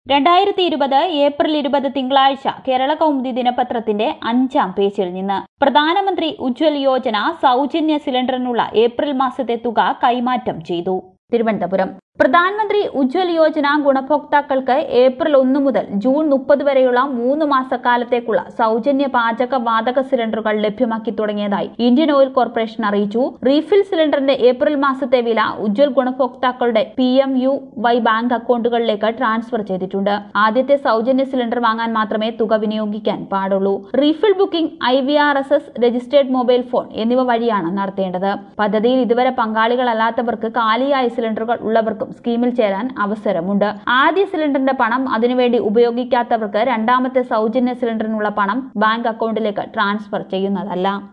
രണ്ടായിരത്തി ഇരുപത് ഏപ്രിൽ ഇരുപത് തിങ്കളാഴ്ച കേരള കൗമുദി ദിനപത്രത്തിന്റെ അഞ്ചാം പേജിൽ നിന്ന് പ്രധാനമന്ത്രി ഉജ്ജ്വൽ യോജന സൗജന്യ സിലിണ്ടറിനുള്ള ഏപ്രിൽ മാസത്തെ തുക കൈമാറ്റം ചെയ്തു തിരുവനന്തപുരം പ്രധാനമന്ത്രി ഉജ്ജ്വൽ യോജന ഗുണഭോക്താക്കൾക്ക് ഏപ്രിൽ ഒന്ന് മുതൽ ജൂൺ മുപ്പത് വരെയുള്ള മൂന്ന് മാസക്കാലത്തേക്കുള്ള സൗജന്യ പാചക വാതക സിലിണ്ടറുകൾ ലഭ്യമാക്കി തുടങ്ങിയതായി ഇന്ത്യൻ ഓയിൽ കോർപ്പറേഷൻ അറിയിച്ചു റീഫിൽ സിലിണ്ടറിന്റെ ഏപ്രിൽ മാസത്തെ വില ഉജ്ജ്വൽ ഗുണഭോക്താക്കളുടെ P M U Y bank അക്കൗണ്ടുകളിലേക്ക് ട്രാൻസ്ഫർ ചെയ്തിട്ടുണ്ട് ആദ്യത്തെ സൗജന്യ സിലിണ്ടർ വാങ്ങാൻ മാത്രമേ തുക വിനിയോഗിക്കാൻ പാടുള്ളൂ refill booking I V R S S registered mobile phone എന്നിവ വഴിയാണ് നടത്തേണ്ടത് പദ്ധതിയിൽ ഇതുവരെ പങ്കാളികളല്ലാത്തവർക്ക് കാലിയായ സിലിണ്ടറുകൾ ഉള്ളവർക്കും സ്കീമിൽ ചേരാൻ അവസരമുണ്ട് ആദ്യ സിലിണ്ടറിന്റെ പണം അതിനുവേണ്ടി ഉപയോഗിക്കാത്തവർക്ക് രണ്ടാമത്തെ സൗജന്യ സിലിണ്ടറിനുള്ള പണം ബാങ്ക് അക്കൗണ്ടിലേക്ക് ട്രാൻസ്ഫർ ചെയ്യുന്നതല്ല